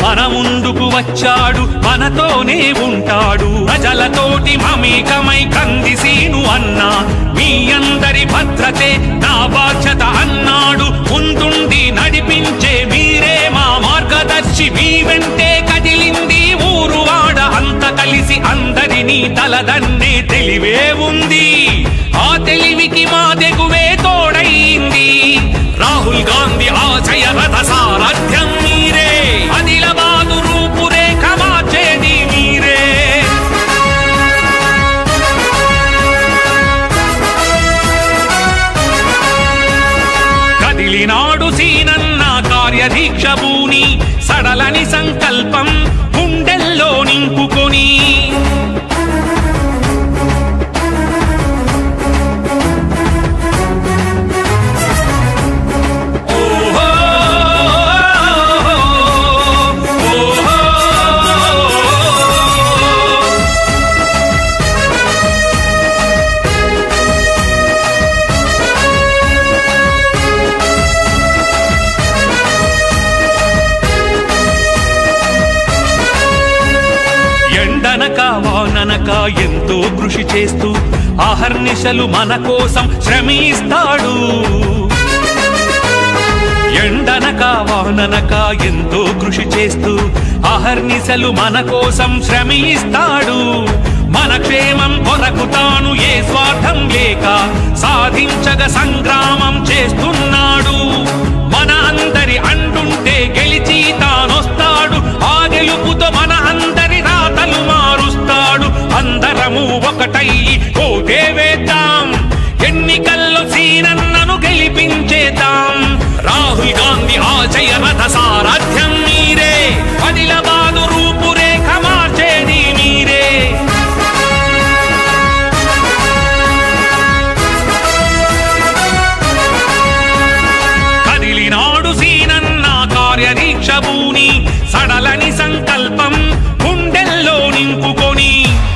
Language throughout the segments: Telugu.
మన ముందుకు వచ్చాడు మనతోనే ఉంటాడు ప్రజలతోటి మమేకమై కందిసీను అన్నా మీ అందరి భద్రతే నా బాధ్యత అన్నాడు ముందుండి నడిపించే మీరే మా మార్గదర్శి మీ వెంటే కదిలింది ఊరు వాడ అంత కలిసి అందరినీ తలదన్నే తెలివే ఉంది ఆ తెలివికి మా తెగువే తోడైంది రాహుల్ గాంధీ ఆశయ రథ సారథ్యం మీరే అదిలబాదు రూపురేఖ మార్చేది మీరే కదిలినాడు సీనన్న కార్యదీక్ష భూని సడలని సంకల్పం గుండెల్లో నింపుకొని ఓహో ఓహో ఎండనక వాననక ఎంతో కృషి చేస్తూ అహర్నిశలు మన కోసం శ్రమిస్తాడు ఎండనక వాననక ఎంతో కృషి చేస్తూ అహర్నిశలు మన కోసం శ్రమిస్తాడు మన క్షేమం కొరకు తాను ఏ స్వార్థం లేక సాధించగ సంగ్రామం చేస్తున్నాడు మన అందరి అంటుంటే గెలిచి తానొస్తాడు ఆ గెలుపుతో మన అందరి రాతలు మారుస్తాడు అందరము ఒకటై ఓటే వేద్దాం ఎన్నికల్లో సీనన్నను గెలిపించేద్దాం రాహుల్ గాంధీ ఆశయ రథ సారథ్యం మీరే అదిలబాదు రూపురేఖ మార్చేది మీరే కదిలినాడు సీనన్న కార్యదీక్ష భూని సడలని సంకల్పం గుండెల్లో నింపుకొని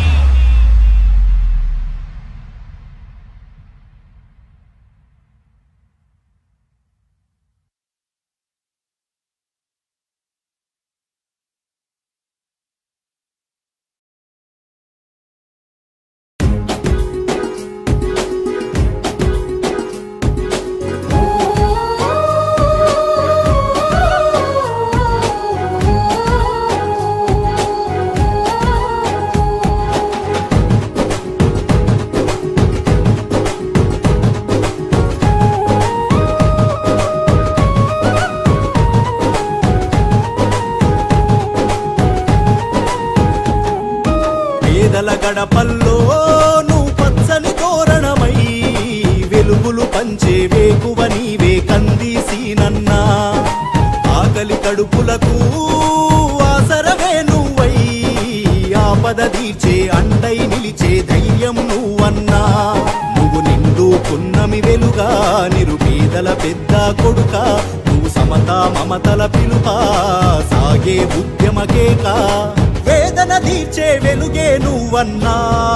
పేదల గడపల్లో నువ్వు పచ్చని తోరణమై వెలుగులు పంచే వేకువ నీవే కందీసీనన్నా ఆకలి కడుపులకు ఆసరవే నువ్వై ఆపద తీర్చే అండై నిలిచే ధైర్యం నువ్వన్నా నువ్వు నిండు పున్నమి వెలుగా నిరుపేదల పెద్ద కొడుక నువ్వు సమత మమతల పిలుపా సాగే ఉద్యమకేక వేదన తీర్చే వెలుగే నువ్వన్నా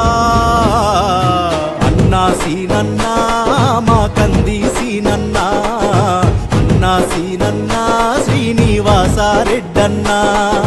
అన్నా సీనన్నా మా కంది సీనన్నా అన్నా సీనన్నా శ్రీనివాస రెడ్డన్నా